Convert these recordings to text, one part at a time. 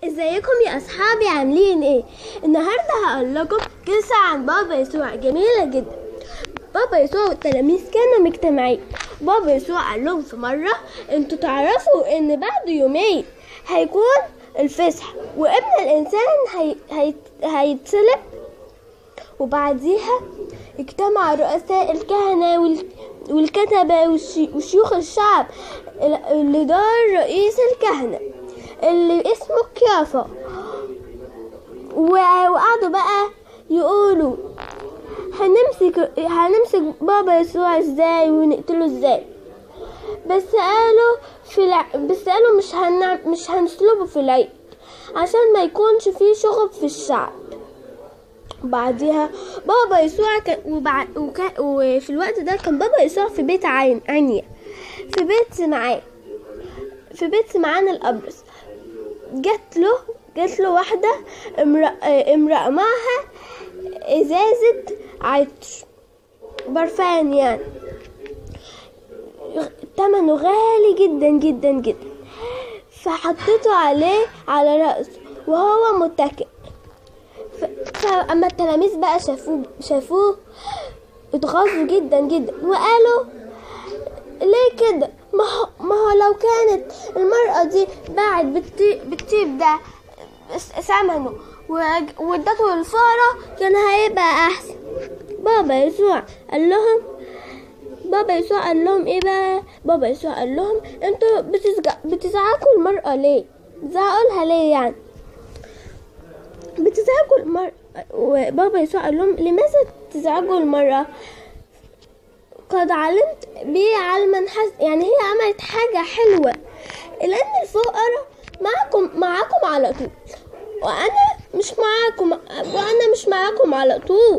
ازيكم يا اصحابي عاملين ايه النهارده هقول لكم قصه عن بابا يسوع جميله جدا بابا يسوع والتلاميذ كانوا مجتمعين بابا يسوع قال لهم في مره انتوا تعرفوا ان بعد يومين هيكون الفسح وابن الانسان هي... هي... هيتصلب وبعديها اجتمع رؤساء الكهنة وال... والكتبة والشي... وشيوخ الشعب اللي دار رئيس الكهنة اللي اسمه كيافا وقعدوا بقى يقولوا هنمسك هنمسك بابا يسوع ازاي ونقتله ازاي بس قالوا في الع... بس قالوا مش هن... مش هنسلبه في العيد عشان ما يكونش فيه شغب في الشعب بعدها بابا يسوع كان وبعد وكان وفي الوقت ده كان بابا يسوع في بيت عين عنيا في بيت سمعان في بيت سمعان الأبرص جات له جات له واحدة امرأة, امرأة معها إزازة عطر برفان يعني تمنه غالي جدا جدا جدا فحطيته عليه على رأسه وهو متكئ فأما التلاميذ بقى شافوه شافوه اتغاظوا جدا جدا وقالوا ليه كده ما هو, ما هو لو كانت المرأة دي باعت بالطيب ده ثمنه وادته للفقراء كان هيبقى أحسن بابا يسوع قال لهم بابا يسوع قال لهم ايه بقى بابا يسوع قال لهم انتوا بتزعقوا المرأة ليه بتزعقوا ليه يعني بتزعجوا المرأة وبابا يسوع قال لهم لماذا تزعجوا المرأة قد علمت بيه علما حس يعني هي عملت حاجة حلوة لأن الفقراء معكم معاكم على طول وأنا مش معاكم وأنا مش معاكم على طول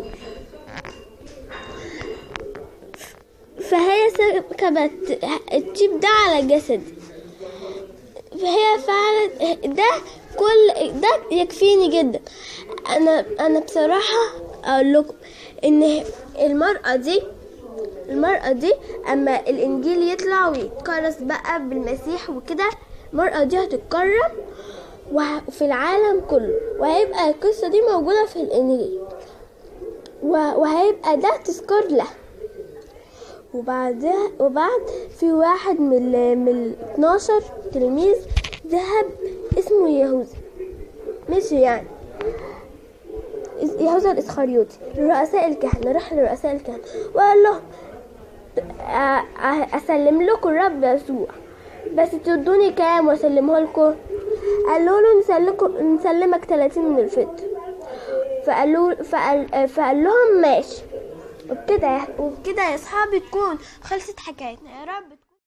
فهي سكبت الطيب ده على جسدي فهي فعلا ده كل ده يكفيني جدا انا انا بصراحه اقول لكم ان المراه دي المرأة دي أما الإنجيل يطلع ويتكرس بقى بالمسيح وكده المرأة دي هتتكرم وفي العالم كله وهيبقى القصة دي موجودة في الإنجيل وهيبقى ده تذكار له وبعدها وبعد في واحد من من 12 تلميذ ذهب اسمه يهوذا مشي يعني يهوذا الاسخريوطي لرؤساء الكهنة راح لرؤساء الكهنة وقال لهم اسلم لكم الرب يسوع بس تدوني كام واسلمه لكم قالوا له نسلمكم نسلمك 30 من الفضة فقالوا فقال, فقال لهم ماشي وبكده وبكده يا اصحابي تكون خلصت حكايتنا يا رب